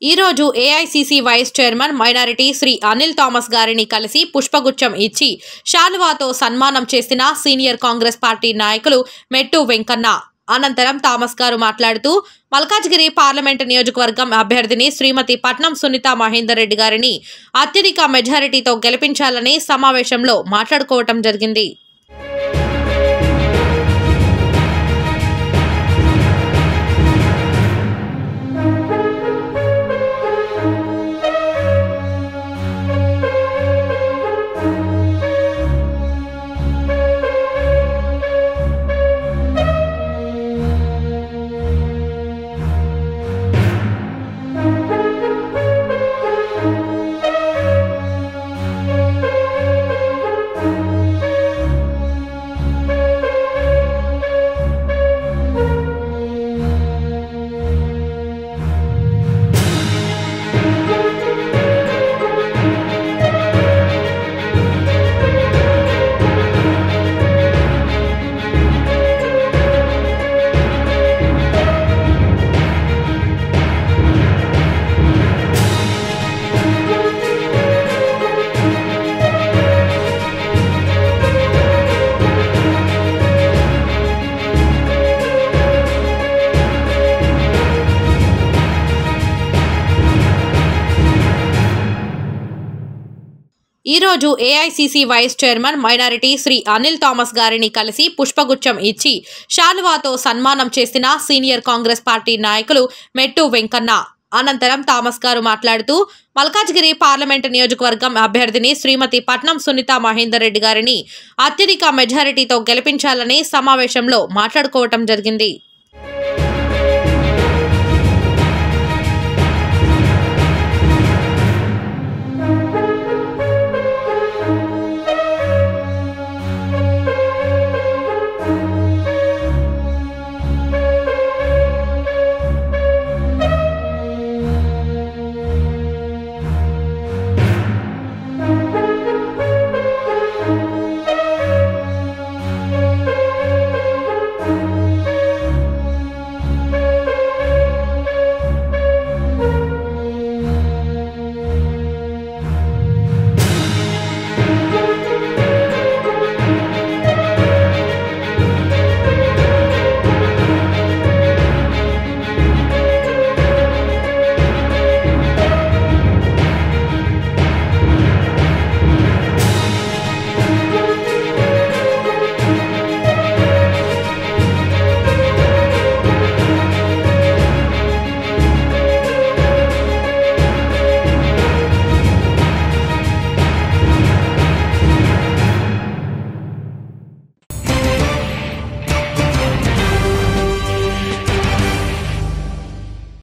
ఈరోజు AICC vice chairman minority Shri Anil Thomas గారిని కలిసి పుష్పగుచ్చం ఇచ్చి శాలువాతో సన్మానం చేసిన సీనియర్ కాంగ్రెస్ పార్టీ నాయకులు మెట్టు వెంకన్న అనంతరం థామస్ గారు మాట్లాడుతూ మల్కాజ్గిరి పార్లమెంటు నియోజకవర్గం అభ్యర్థిని శ్రీమతి పట్నం సునీత మహేందర్ రెడ్డి గారిని అత్యధిక మెజారిటీతో గెలిపించాలని సమావేశంలో మాట్లాడుకోవటం జరిగింది ఈరోజు AICC vice chairman minority Shri Anil Thomas గారిని కలిసి పుష్పగుచ్చం ఇచ్చి శాలువాతో సన్మానం చేసిన సీనియర్ కాంగ్రెస్ పార్టీ నాయకులు మెట్టు వెంకన్న అనంతరం థామస్ గారు మాట్లాడుతూ మల్కాజ్గిరి పార్లమెంటు నియోజకవర్గం అభ్యర్థిని శ్రీమతి పట్నం సునీత మహేందర్ రెడ్డి గారిని అత్యధిక మెజారిటీతో గెలిపించాలని సమావేశంలో మాట్లాడుకోవటం జరిగింది